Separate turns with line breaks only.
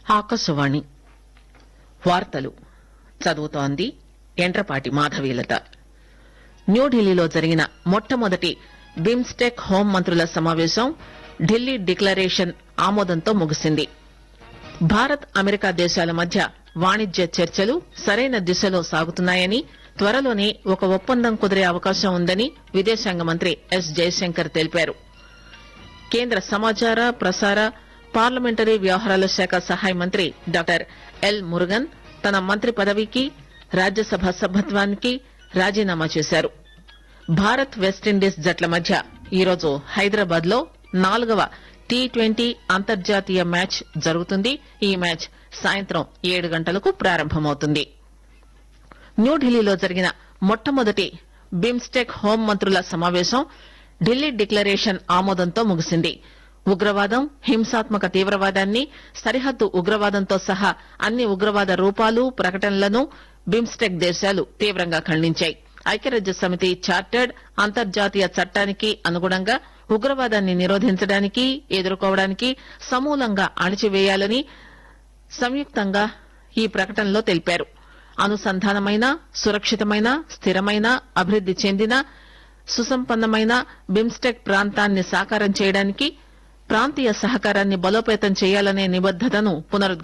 ఆకాశవాణి వార్తలు చదువుతోంది ఎండ్రపాటి మాధవీలత న్యూఢిల్లీలో జరిగిన మొట్టమొదటి బిమ్స్టెక్ హోం మంత్రుల సమావేశం ఢిల్లీ డిక్లరేషన్ ఆమోదంతో ముగిసింది భారత్ అమెరికా దేశాల మధ్య వాణిజ్య చర్చలు సరైన దిశలో సాగుతున్నాయని త్వరలోనే ఒక ఒప్పందం కుదిరే అవకాశం ఉందని విదేశాంగ మంత్రి ఎస్ జయశంకర్ తెలిపారు కేంద్ర సమాచార ప్రసార పార్లమెంటరీ వ్యవహారాల శాఖ సహాయ మంత్రి డాక్టర్ ఎల్ మురుగన్ తన మంత్రి పదవికి రాజ్యసభ సభ్యత్వానికి రాజీనామా చేశారు భారత్ వెస్టిండీస్ జట్ల మధ్య ఈరోజు హైదరాబాద్ లో నాలుగవ టీ ట్వంటీ అంతర్జాతీయ మ్యాచ్ జరుగుతుంది ఈ మ్యాచ్ సాయంత్రం ఏడు గంటలకు ప్రారంభమవుతుంది న్యూఢిల్లీలో జరిగిన మొట్టమొదటి బిమ్స్టెక్ హోం మంత్రుల సమావేశం ఢిల్లీ డిక్లరేషన్ ఆమోదంతో ముగిసింది ఉగ్రవాదం హింసాత్మక తీవ్రవాదాన్ని సరిహద్దు ఉగ్రవాదంతో సహా అన్ని ఉగ్రవాద రూపాలు ప్రకటనలను బిమ్స్టెక్ దేశాలు తీవ్రంగా ఖండించాయి ఐక్యరాజ్య సమితి చార్టర్డ్ అంతర్జాతీయ చట్టానికి అనుగుణంగా ఉగ్రవాదాన్ని నిరోధించడానికి ఎదుర్కోవడానికి సమూలంగా అణిచివేయాలని సంయుక్తంగా ఈ ప్రకటనలో తెలిపారు అనుసంధానమైన సురక్షితమైన స్థిరమైన అభివృద్ది చెందిన సుసంపన్నమైన బిమ్స్టెక్ ప్రాంతాన్ని సాకారం చేయడానికి ప్రాంతీయ సహకారాన్ని బలోపేతం చేయాలనే నిబద్దతను పునరుద్ఘాటించారు